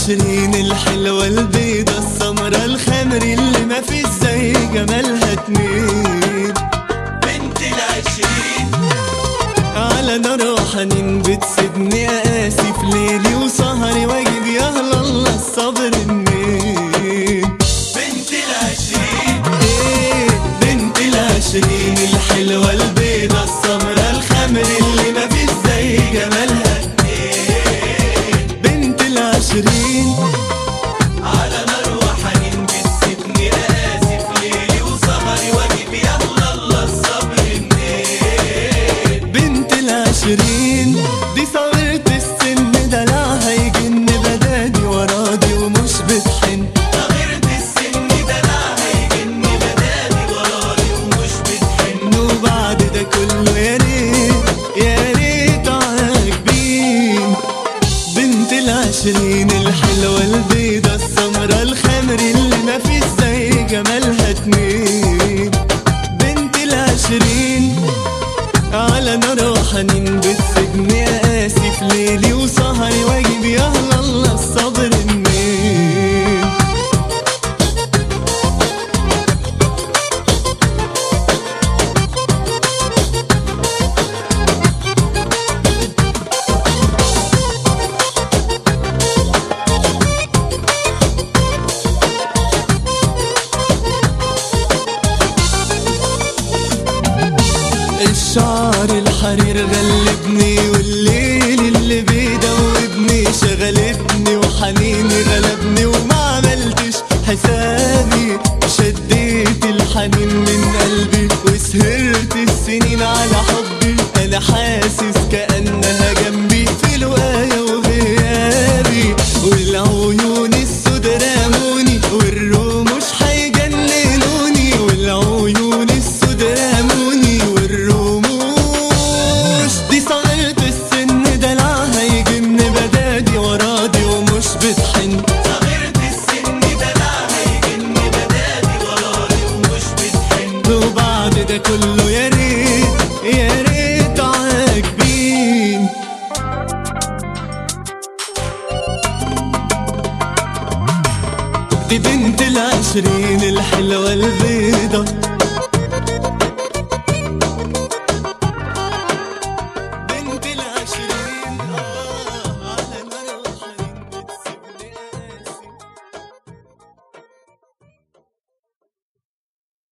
العشرين الحلوة البيضة السمرة الخمر اللي ما في زي جمالها اتنين بنت العشرين على نار وحنين بتسيبني اقاسي في ليلي وسهري واجيب يا الله الصبر منين بنت العشرين ايه بنت العشرين الحلوة البيضة السمرة الخمر اللي ما في زي جمالها بنت العشرين على نار وحنين بتسيبني اقاسي في ليلي وسهري واجيب يلا الله الصبر منين بنت العشرين دي صغيرة السن دلعها يجن بدادي ورادي ومش بتحن صغيرة السن دلعها يجني بدالي ورالي ومش بتحن وبعد ده كله يا ريت يا ريت عاجبين بنت العشرين الحلوة البيضة السمرة الخمر اللي ما في زي جمالها اتنين بنت العشرين على نار وحنين بتسيبني اقاسي في ليلي وسهري واجيب يا الله الصبر منين الشعر الحرير غلبني والليل اللي بيدوبني شغلتني وحنيني غلبني وما عملتش حسابي شديت الحنين من قلبي وسهرت السنين على حبي انا حاسس كأنها جنبي في لقايا وغيابي والعيون السود راموني والرموش هيجننوني والعيون السود راموني والرموش دي صغيرة السن دلعها يجن بدادي ورادي ومش بتحن صغيرة السن دلعها يجني بدالي ورالي ومش بتحن وبعد ده كله يا ريت يا ريت عاجبين دي بنت العشرين الحلوة البيضة